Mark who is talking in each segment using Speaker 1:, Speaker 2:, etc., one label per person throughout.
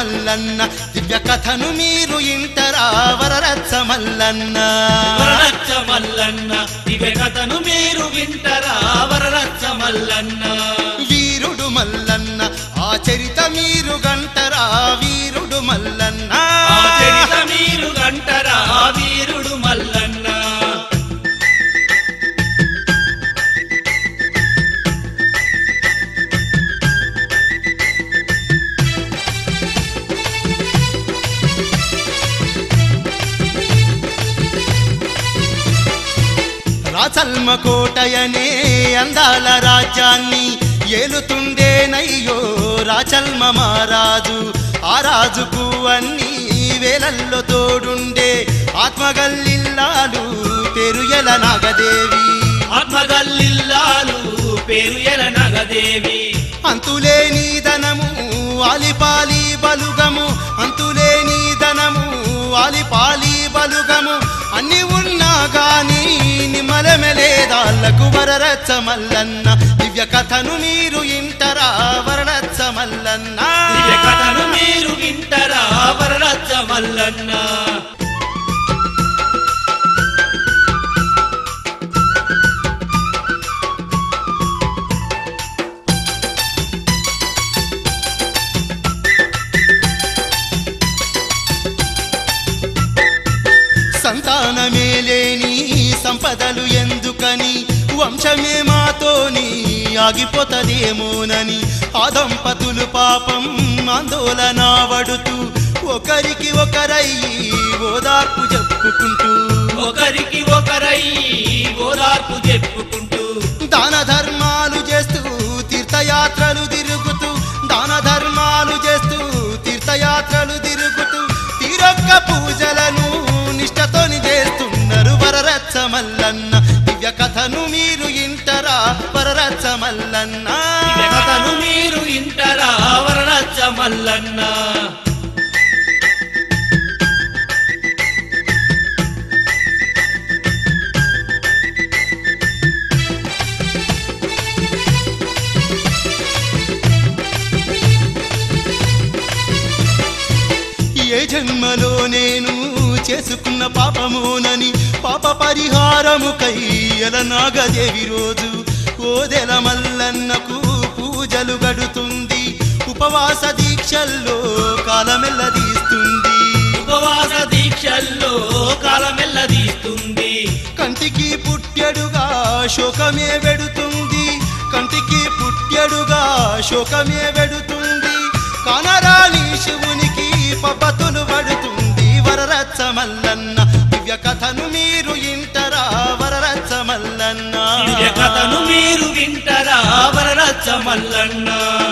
Speaker 1: మల్లన్న దివ్య కథను మీరు ఇంటరా వరరచ్చ మల్లన్న
Speaker 2: వరరచ్చ మల్లన్న దివ్య కథను మీరు వింటరా వరరచ్చ మల్లన్న
Speaker 1: వీరుడు మల్లన్న ఆ చరిత మీరు గంటరా వీరుడు మల్లన్న
Speaker 2: ఆ చరిత మీరు గంటరా వీరుడు మల్లన్న
Speaker 1: రాచల్మ కోటయనే అందాల రాజ్యాన్ని ఏలుతుండేనయ్యో రాచల్మ మహారాజు ఆ రాజుకు అన్ని వేలల్లో తోడుండే ఆత్మగల్లిల్లాలు పెరుయల నాగదేవి
Speaker 2: ఆత్మగల్లిల్లాలు పేరు ఎల నగదేవి
Speaker 1: అంతులేని ధనము ఆలిపాలి బలుగము అంతులేని ధనము ఆలిపాలి బలుగము అన్ని ఉన్నా గాని నిమ్మలమెలేదాళ్లకు వరరచ్చ మల్లన్న దివ్య కథను మీరు ఇంటరా వరరచ్చ మల్లన్న
Speaker 2: దివ్య కథను మీరు వింటరా వరరచ్చ మల్లన్న
Speaker 1: సంతానమే లేని సంపదలు ఎందుకని వంశమే మాతోని ఆగిపోతదేమోనని ఆ దంపతులు పాపం ఆందోళన పడుతూ ఒకరికి ఒకరయ్యి ఓదార్పు చెప్పుకుంటూ
Speaker 2: ఒకరికి ఒకరై ఓదార్పు చెప్పుకుంటూ
Speaker 1: దాన ధర్మాలు చేస్తూ తీర్థయాత్రలు తిరుగుతూ దాన ధర్మాలు చేస్తూ తీర్థయాత్రలు తిరుగుతూ తీరొక్క పూజలను నిష్టతోని చేస్తున్నారు వరరచ్చ మల్లన్న దివ్య కథను మీరు ఇంటరా వరరచ్చ మల్లన్న
Speaker 2: దివ్య కథను మీరు ఇంటరా వరరచ్చ మల్లన్న
Speaker 1: ఏ జన్మలో నేను చేసుకున్న పాపమోనని పాప పరిహారముకై ఎలనాగదేవి రోజు కోదెల మల్లన్నకు పూజలు గడుతుంది ఉపవాస దీక్షల్లో కాలమెల్లదీస్తుంది
Speaker 2: ఉపవాస దీక్షల్లో కాలమెల్లదీస్తుంది
Speaker 1: కంటికి పుట్టెడుగా శోకమే వెడుతుంది కంటికి పుట్టెడుగా శోకమే వెడుతుంది కనరాని శివునికి పబ్బతులు పడుతుంది వరరచ్చ మల్లన్న దివ్య కథను మీరు ఇంటరా వరరచ్చ మల్లన్న
Speaker 2: దివ్య కథను మీరు వింటరా వరరచ్చ మల్లన్న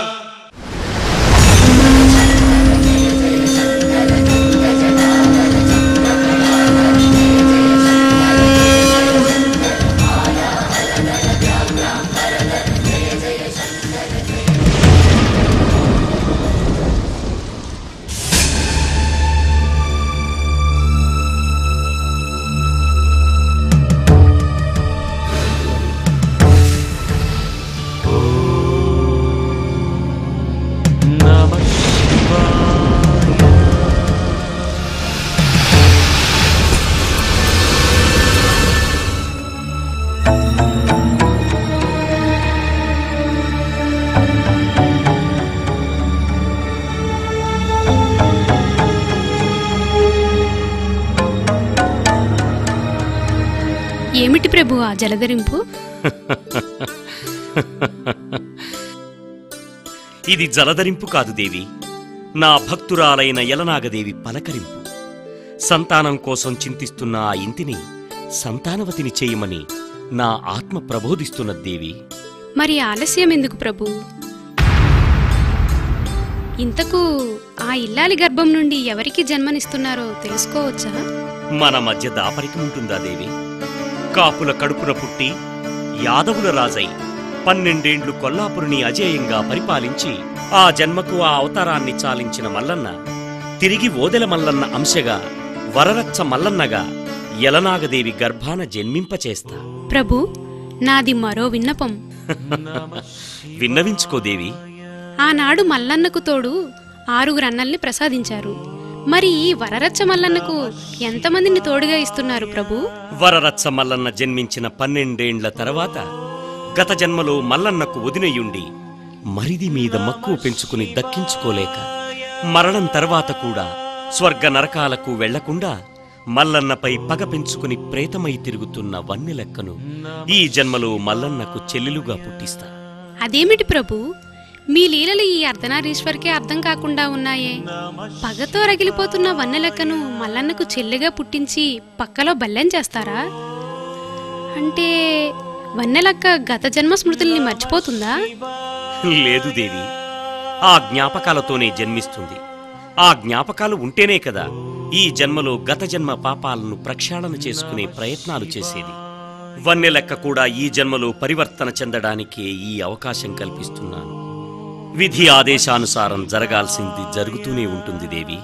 Speaker 3: ఏమిటి ప్రభు ఆ జలధరింపు
Speaker 4: ఇది జలధరింపు కాదు దేవి నా భక్తురాలైన యలనాగదేవి పలకరింపు సంతానం కోసం చింతిస్తున్న ఆ ఇంటిని సంతానవతిని చేయమని నా ఆత్మ ప్రబోధిస్తున్న దేవి
Speaker 3: మరి ఆలస్యం ఎందుకు ప్రభు ఇంతకు ఆ ఇల్లాలి గర్భం నుండి ఎవరికి జన్మనిస్తున్నారో తెలుసుకోవచ్చా
Speaker 4: మన మధ్య దాపరికముంటుందా దేవి కాపుల కడుపున పుట్టి యాదవుల రాజై పన్నెండేండ్లు కొల్లాపురిని అజేయంగా పరిపాలించి ఆ జన్మకు ఆ అవతారాన్ని చాలించిన మల్లన్న తిరిగి ఓదెల మల్లన్న అంశగా వరరచ్చ మల్లన్నగా యలనాగదేవి గర్భాన జన్మింపచేస్తా
Speaker 3: ప్రభు నాది మరో విన్నపం
Speaker 4: విన్నవించుకో దేవి
Speaker 3: ఆనాడు మల్లన్నకు తోడు ఆరుగురు అన్నల్ని ప్రసాదించారు మరి ఈ వరరచ్చ మల్లన్నకు ఎంతమందిని తోడుగా ఇస్తున్నారు ప్రభు
Speaker 4: వరరచ్చ మల్లన్న జన్మించిన పన్నెండేండ్ల తర్వాత గత జన్మలో మల్లన్నకు వదినయుండి మరిది మీద మక్కువ పెంచుకుని దక్కించుకోలేక మరణం తర్వాత కూడా స్వర్గ నరకాలకు వెళ్లకుండా మల్లన్నపై పగ పెంచుకుని ప్రేతమై తిరుగుతున్న వన్నెలెక్కను ఈ జన్మలో మల్లన్నకు చెల్లెలుగా పుట్టిస్తా
Speaker 3: అదేమిటి ప్రభు మీ లీలలు ఈ అర్ధనారీశ్వరికే అర్థం కాకుండా ఉన్నాయే పగతో రగిలిపోతున్న వన్నెలెక్కను మల్లన్నకు చెల్లిగా పుట్టించి పక్కలో బల్లెం చేస్తారా అంటే వన్నెలక్క గత జన్మ స్మృతుల్ని మర్చిపోతుందా
Speaker 4: లేదు దేవి ఆ జ్ఞాపకాలతోనే జన్మిస్తుంది ఆ జ్ఞాపకాలు ఉంటేనే కదా ఈ జన్మలో గత జన్మ పాపాలను ప్రక్షాళన చేసుకునే ప్రయత్నాలు చేసేది వన్నెలెక్క కూడా ఈ జన్మలో పరివర్తన చెందడానికే ఈ అవకాశం కల్పిస్తున్నాను విధి ఆదేశానుసారం జరగాల్సింది జరుగుతూనే ఉంటుంది దేవి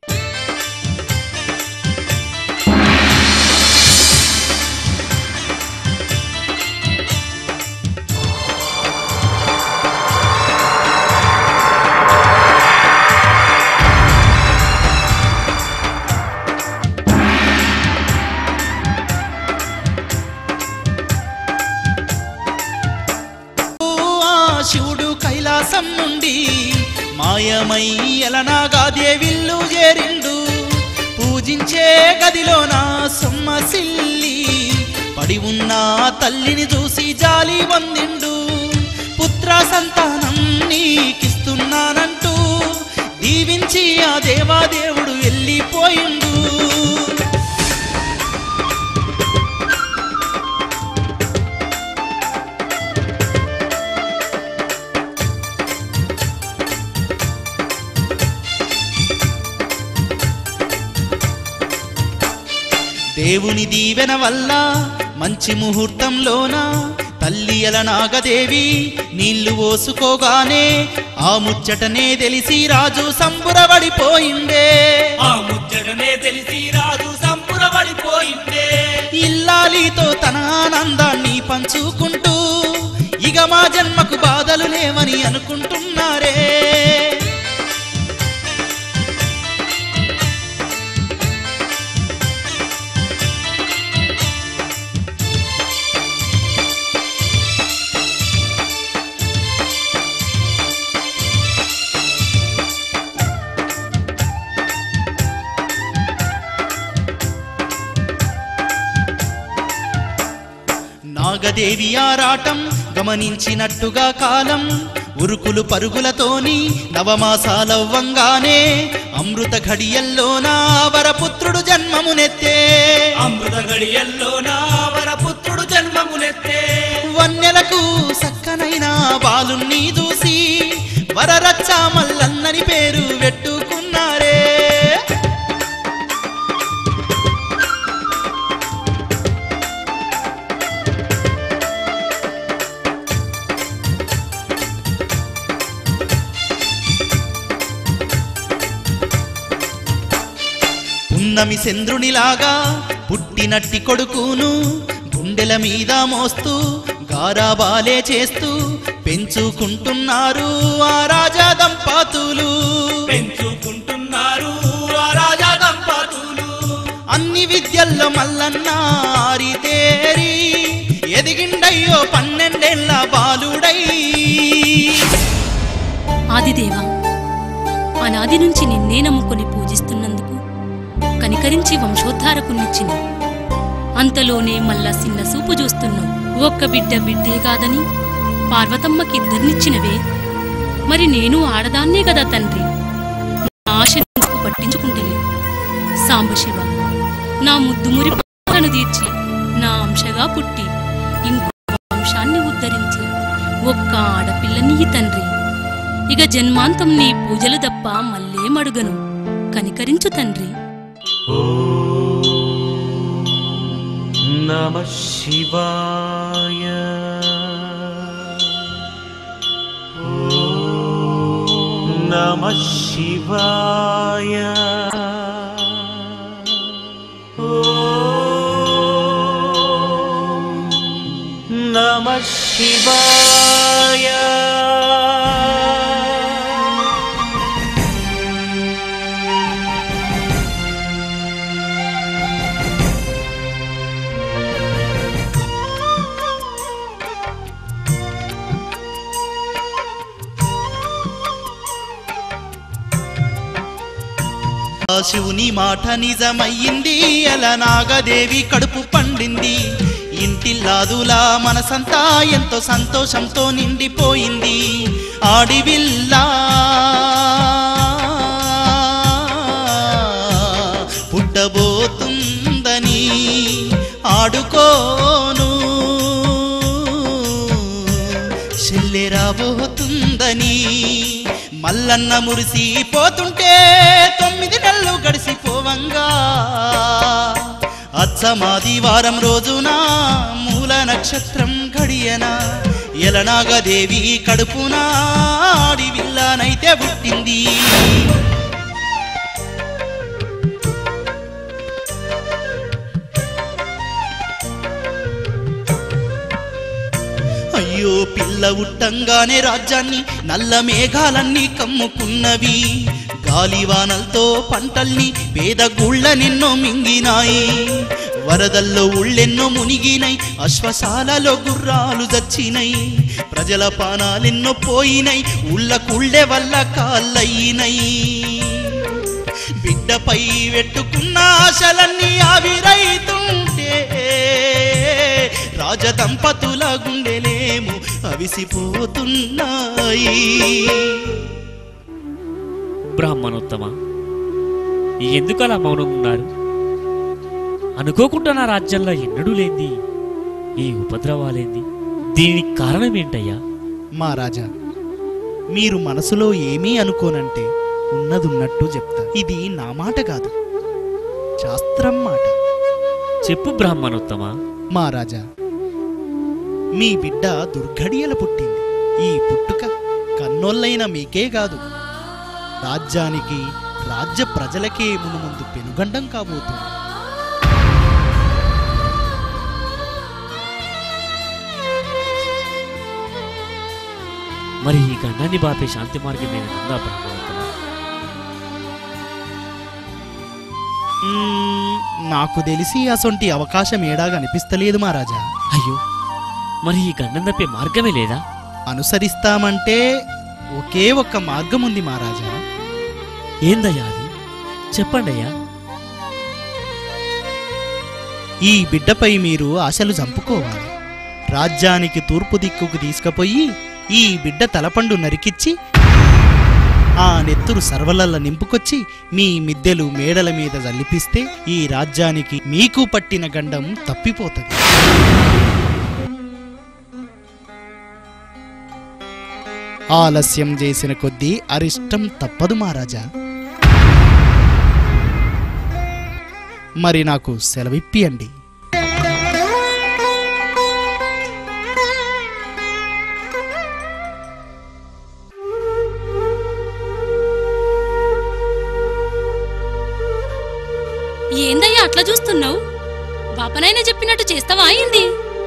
Speaker 1: ఆ శివుడు కైలాసం నుండి మాయమై ఎలనాగా దేవిల్లు చేరిండు పూజించే గదిలోన సొమ్మసిల్లి పడి ఉన్న తల్లిని చూసి జాలి వందిండు పుత్ర సంతానం నీకిస్తున్నానంటూ దీవించి ఆ దేవాదేవుడు వెళ్ళిపోయిండు దేవుని దీవెన వల్ల మంచి ముహూర్తంలోన తల్లి నాగదేవి నీళ్లు ఓసుకోగానే ఆ ముచ్చటనే తెలిసి రాజు సంబురపడిపోయిండే
Speaker 2: ఆ ముచ్చటనే తెలిసి రాజు సంపురపడిపోయిందే
Speaker 1: ఇల్లాలితో తన ఆనందాన్ని పంచుకుంటూ ఇక మా జన్మకు బాధలు లేవని అనుకుంటున్నారే నాగదేవి ఆరాటం గమనించినట్టుగా కాలం ఉరుకులు పరుగులతోని నవమాసాలవ్వంగానే అమృత ఘడియల్లోన వరపుత్రుడు జన్మమునెత్తే
Speaker 2: అమృత గడియల్లో నా వరపుత్రుడు జన్మమునెత్తే
Speaker 1: వన్నెలకు సక్కనైన బాలుణ్ణి చూసి వరరచ్చ మల్లన్నని పేరు పెట్టుకున్నారే పున్నమి చంద్రునిలాగా పుట్టినట్టి కొడుకును గుండెల మీద మోస్తూ గారాబాలే చేస్తూ పెంచుకుంటున్నారు ఆ రాజా దంపతులు
Speaker 2: పెంచుకుంటున్నారు ఆ రాజా దంపతులు
Speaker 1: అన్ని విద్యల్లో మల్లన్న ఆరితేరి ఎదిగిండయ్యో పన్నెండేళ్ల బాలుడై
Speaker 5: ఆదిదేవా అనాది నుంచి నిన్నే నమ్ముకొని పూజిస్తున్నందుకు కనికరించి వంశోద్ధారకునిచ్చిన అంతలోనే మళ్ళా చిన్న సూపు చూస్తున్నావు ఒక్క బిడ్డ బిడ్డే కాదని పార్వతమ్మకిద్దరినిచ్చినవే మరి నేను ఆడదాన్నే కదా తండ్రి నా ఆశ నీకు పట్టించుకుంటలే సాంబశివ నా ముద్దుమురి పాలను తీర్చి నా అంశగా పుట్టి ఇంకో వంశాన్ని ఉద్ధరించి ఒక్క ఆడపిల్లని ఈ తండ్రి ఇక జన్మాంతం నీ పూజలు తప్ప మళ్ళేమడుగను కనికరించు తండ్రి
Speaker 6: నమ శివాయ నమ శివాయ నమ శివాయ
Speaker 1: శివుని మాట నిజమయ్యింది అలా నాగదేవి కడుపు పండింది ఇంటిల్లాదులా మనసంతా ఎంతో సంతోషంతో నిండిపోయింది ఆడివిల్లా పుట్టబోతుందని ఆడుకోను చెల్లెరాబోతుందని మల్లన్న మురిసిపోతుంటే తొమ్మిది నెలలు గడిసిపోవంగా అచ్చమాదివారం రోజున మూల నక్షత్రం గడియన ఎలనాగదేవి కడుపున ఆడివిల్లానైతే పుట్టింది అయ్యో పిల్ల ఉట్టంగానే రాజ్యాన్ని నల్ల మేఘాలన్నీ కమ్ముకున్నవి గాలివానలతో పంటల్ని పేద గుళ్ళ నిన్నో మింగినాయి వరదల్లో ఉళ్ళెన్నో మునిగినై అశ్వశాలలో గుర్రాలు దచ్చినై ప్రజల పానాలెన్నో పోయినై ఉళ్ళ కుళ్ళె వల్ల కాళ్ళయినై బిడ్డపై పెట్టుకున్న ఆశలన్నీ ఆవిరైతుంటే రాజదంపతుల గుండెలేము అవిసిపోతున్నాయి
Speaker 7: బ్రాహ్మణోత్తమ ఎందుకు అలా మౌనం ఉన్నారు అనుకోకుండా నా రాజ్యంలో ఎన్నడూ లేంది ఈ ఉపద్రవాలేంది దీనికి కారణమేంటయ్యా
Speaker 1: మా రాజా మీరు మనసులో ఏమీ అనుకోనంటే ఉన్నదున్నట్టు చెప్తా ఇది నా మాట కాదు శాస్త్రం మాట
Speaker 7: చెప్పు బ్రాహ్మణోత్తమ
Speaker 1: మా రాజా మీ బిడ్డ దుర్ఘడియల పుట్టింది ఈ పుట్టుక కన్నోళ్ళైన మీకే కాదు రాజ్యానికి రాజ్య ప్రజలకే మునుముందు పెనుగండం కాబోతుంది
Speaker 7: మరి ఈ గండాన్ని బాపే శాంతి మార్గం ఏమైనా ఉందా బ్రాహ్మణోత్తమ
Speaker 1: మ్మ్, నాకు తెలిసి అసొంటి అవకాశం ఏడా కనిపిస్తలేదు మా రాజా
Speaker 7: అయ్యో మరి ఈ గండం తప్పే మార్గమే లేదా
Speaker 1: అనుసరిస్తామంటే ఒకే ఒక్క మార్గం ఉంది మహారాజా
Speaker 7: ఏందయ్యా అది చెప్పండి అయ్యా
Speaker 1: ఈ బిడ్డపై మీరు ఆశలు చంపుకోవాలి రాజ్యానికి తూర్పు దిక్కుకు తీసుకుపోయి ఈ బిడ్డ తలపండు నరికిచ్చి ఆ నెత్తురు సర్వలల్ల నింపుకొచ్చి మీ మిద్దెలు మేడల మీద జల్లిపిస్తే ఈ రాజ్యానికి మీకు పట్టిన గండం తప్పిపోతుంది ఆలస్యం చేసిన కొద్దీ అరిష్టం తప్పదు మహారాజా మరి నాకు సెలవిప్పియండి
Speaker 5: ఏందయ్యా అట్లా చూస్తున్నావు బాపనైనా చెప్పినట్టు చేస్తావా అయింది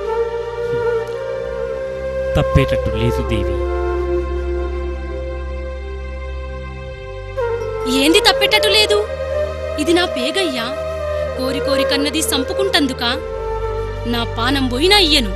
Speaker 7: తప్పేటట్టు లేదు దేవి
Speaker 5: ఏంది తప్పేటట్టు లేదు ఇది నా పేగయ్యా కోరి కోరి కన్నది సంపుకుంటందుకా నా పానం పోయినా ఇయ్యను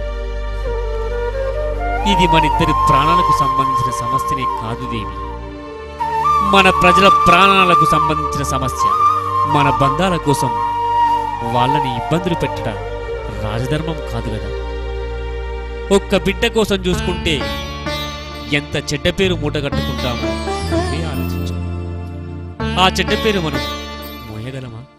Speaker 7: ఇది మన ఇద్దరి ప్రాణాలకు సంబంధించిన సమస్యనే కాదు దేవి మన ప్రజల ప్రాణాలకు సంబంధించిన సమస్య మన బంధాల కోసం వాళ్ళని ఇబ్బందులు పెట్టడం రాజధర్మం కాదు కదా ఒక్క బిడ్డ కోసం చూసుకుంటే ఎంత చెడ్డ పేరు మూటగట్టుకుంటామో నువ్వే ఆలోచించు ఆ చెడ్డ పేరు మనం మోయగలమా